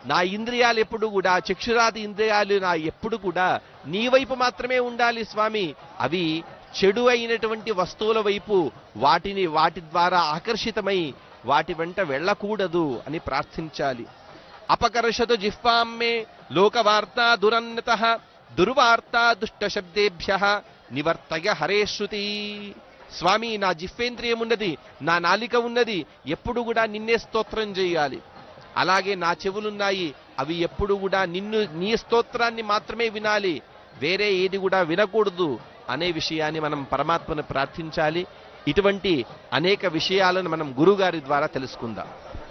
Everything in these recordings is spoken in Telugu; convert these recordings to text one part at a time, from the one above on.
నా ఇంద్రియాలు ఎప్పుడు కూడా చక్షురాది ఇంద్రియాలు నా ఎప్పుడు కూడా నీ వైపు మాత్రమే ఉండాలి స్వామి అవి చెడు అయినటువంటి వస్తువుల వైపు వాటిని వాటి ద్వారా ఆకర్షితమై వాటి వెంట వెళ్ళకూడదు అని ప్రార్థించాలి అపకర్షతు జిహ్వామ్మే లోకవార్తా దురన్నత దుర్వార్తా దుష్ట శబ్దేభ్య నివర్తయ హరే శృతి స్వామి నా జిహ్వేంద్రియం ఉన్నది నా నాలిక ఉన్నది ఎప్పుడు కూడా నిన్నే స్తోత్రం చేయాలి అలాగే నా చెవులున్నాయి అవి ఎప్పుడు కూడా నిన్ను నీ స్తోత్రాన్ని మాత్రమే వినాలి వేరే ఏది కూడా వినకూడదు అనే విషయాన్ని మనం పరమాత్మను ప్రార్థించాలి ఇటువంటి అనేక విషయాలను మనం గురుగారి ద్వారా తెలుసుకుందాం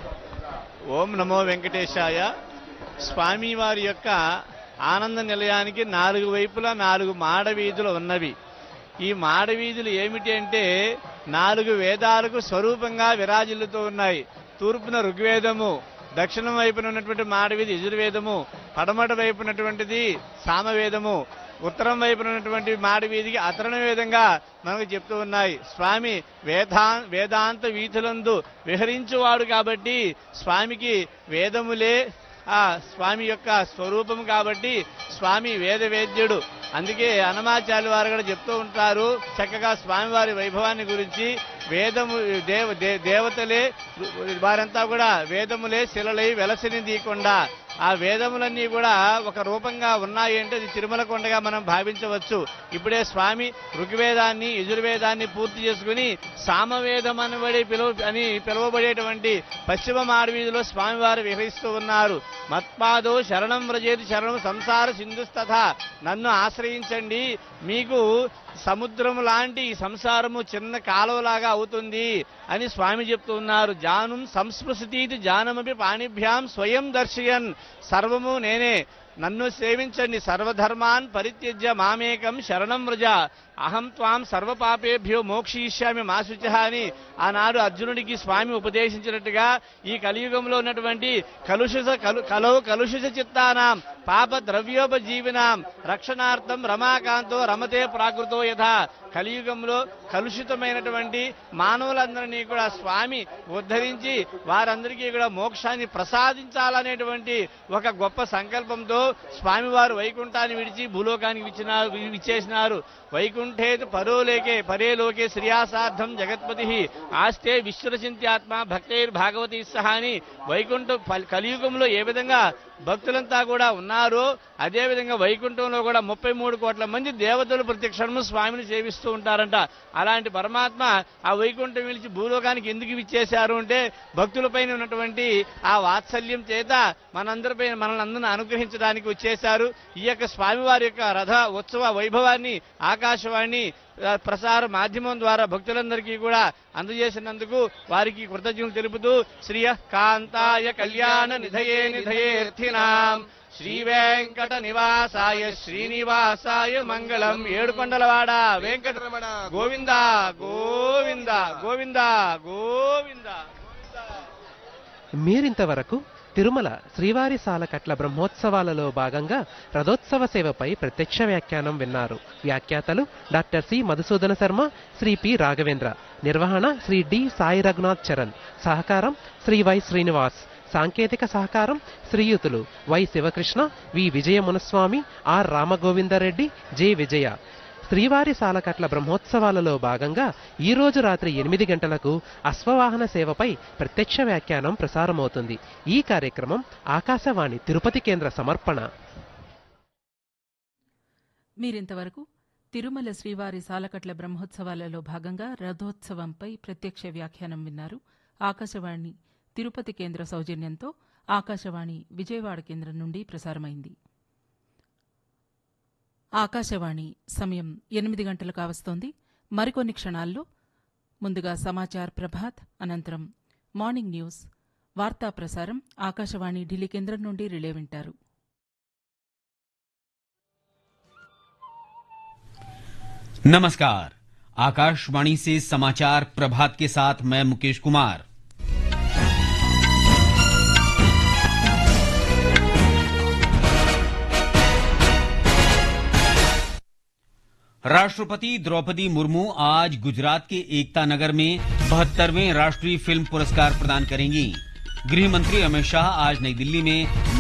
ఓం నమో వెంకటేశాయ స్వామివారి యొక్క ఆనంద నిలయానికి నాలుగు వైపులా నాలుగు మాడ వీధులు ఉన్నవి ఈ మాడ వీధులు ఏమిటి అంటే నాలుగు వేదాలకు స్వరూపంగా విరాజిల్లుతూ ఉన్నాయి తూర్పున ఋగ్వేదము దక్షిణం వైపున ఉన్నటువంటి మాడవీధి యజుర్వేదము పడమట వైపు ఉన్నటువంటిది సామవేదము ఉత్తరం వైపున ఉన్నటువంటి మాడవీధికి అతరణ వేదంగా మనకు చెప్తూ ఉన్నాయి స్వామి వేదా వేదాంత వీధులందు విహరించువాడు కాబట్టి స్వామికి వేదములే ఆ స్వామి యొక్క స్వరూపం కాబట్టి స్వామి వేద వేద్యుడు అందుకే అనమాచార్య వారు కూడా చెప్తూ ఉంటారు చక్కగా స్వామివారి వైభవాన్ని గురించి వేదము దేవ దే- దేవతలే వారంతా కూడా వేదములే శిలలై వెలసిని దీకుండా ఆ వేదములన్నీ కూడా ఒక రూపంగా ఉన్నాయి అంటే అది తిరుమల కొండగా మనం భావించవచ్చు ఇప్పుడే స్వామి ఋగ్వేదాన్ని యజుర్వేదాన్ని పూర్తి చేసుకుని సామవేదం అనబడి పిలువ అని పిలువబడేటువంటి పశ్చిమ మాడవీధిలో స్వామివారు విహరిస్తూ ఉన్నారు మత్పాదో శరణం వ్రజేది శరణం సంసార సింధుస్తథ నన్ను ఆశ్రయించండి మీకు సముద్రం లాంటి ఈ సంసారము చిన్న కాలువలాగా అవుతుంది అని స్వామి చెప్తూ ఉన్నారు జానం సంస్పృశతీతి జానమపి పాణిభ్యాం స్వయం దర్శయన్ సర్వము నేనే నన్ను సేవించండి సర్వధర్మాన్ పరిత్యజ్య మామేకం శరణం వ్రజ అహం త్వాం సర్వపాపేభ్యో మోక్షయిష్యామి మా శుచ అని ఆనాడు అర్జునుడికి స్వామి ఉపదేశించినట్టుగా ఈ కలియుగంలో ఉన్నటువంటి కలుషిత కలు కలవు కలుషిత చిత్తానాం పాప ద్రవ్యోపజీవినాం రక్షణార్థం రమాకాంతో రమతే ప్రాకృతో యథా కలియుగంలో కలుషితమైనటువంటి మానవులందరినీ కూడా స్వామి ఉద్ధరించి వారందరికీ కూడా మోక్షాన్ని ప్రసాదించాలనేటువంటి ఒక గొప్ప సంకల్పంతో స్వామివారు వైకుంఠాన్ని విడిచి భూలోకానికి విచ్చినారు విచ్చేసినారు వైకుంఠే పరోలేకే పరేలోకే శ్రియాసార్థం జగత్పతి ఆస్తే విశ్వరచింత్యాత్మ భక్తైర్ భాగవతి సహ అని వైకుంఠ పల్- కలియుగంలో ఏ విధంగా భక్తులంతా కూడా ఉన్నారో అదే విధంగా వైకుంఠంలో కూడా ముప్పై మూడు కోట్ల మంది దేవతలు ప్రతి క్షణము స్వామిని సేవిస్తూ ఉంటారంట అలాంటి పరమాత్మ ఆ వైకుంఠం విలిచి భూలోకానికి ఎందుకు ఇచ్చేశారు అంటే భక్తులపైన ఉన్నటువంటి ఆ వాత్సల్యం చేత మనందరిపై మనల్ని అందరిని అనుగ్రహించడానికి వచ్చేశారు ఈ యొక్క స్వామివారి యొక్క రథ ఉత్సవ వైభవాన్ని ఆకాశవాణి ఆ, ప్రసార మాధ్యమం ద్వారా భక్తులందరికీ కూడా అందజేసినందుకు వారికి కృతజ్ఞతలు తెలుపుతూ శ్రియ కాంతాయ కళ్యాణ నిధయే నిధయేర్థినాం శ్రీ వెంకట నివాసాయ శ్రీనివాసాయ మంగళం ఏడుకొండలవాడ వెంకటరమణ గోవింద గోవింద గోవింద గోవింద మీరింతవరకు తిరుమల శ్రీవారి సాలకట్ల బ్రహ్మోత్సవాలలో భాగంగా రథోత్సవ సేవపై ప్రత్యక్ష వ్యాఖ్యానం విన్నారు వ్యాఖ్యాతలు doctor C Madhusudana Sharma Shri P Raghavendra నిర్వహణ శ్రీ డి సాయి రఘునాథ్ చరణ్ సహకారం శ్రీ వై శ్రీనివాస్ సాంకేతిక సహకారం శ్రీయుతులు Y Sivakrishna V Vijaya Munaswamy R Ramagovinda Reddy J Vijaya శ్రీవారి సాలకట్ల బ్రహ్మోత్సవాలలో భాగంగా ఈ రోజు రాత్రి ఎనిమిది గంటలకు అశ్వవాహన సేవపై ప్రత్యక్ష వ్యాఖ్యానం ప్రసారమవుతుంది ఈ కార్యక్రమం ఆకాశవాణి తిరుపతి కేంద్ర సమర్పణ మీరింతవరకు తిరుమల శ్రీవారి సాలకట్ల బ్రహ్మోత్సవాలలో భాగంగా రథోత్సవంపై ప్రత్యక్ష వ్యాఖ్యానం విన్నారు ఆకాశవాణి తిరుపతి కేంద్ర సౌజన్యంతో ఆకాశవాణి విజయవాడ కేంద్రం నుండి ప్రసారమైంది ఆకాశవాణి సమయం ఎనిమిది గంటలు కావస్తోంది మరికొన్ని క్షణాల్లో ముందుగా సమాచార్ ప్రభాత్ అనంతరం మార్నింగ్ న్యూస్ వార్తా ప్రసారం ఆకాశవాణి ఢిల్లీ కేంద్రం నుండి రిలే వింటారు नमस्कार आकाशवाणी से समाचार प्रभात के साथ मैं मुकेश कुमार राष्ट्रपति द्रौपदी मुर्मू आज गुजरात के एकता नगर में बहत्तरवें राष्ट्रीय फिल्म पुरस्कार प्रदान करेंगी गृह मंत्री अमित शाह आज नई दिल्ली में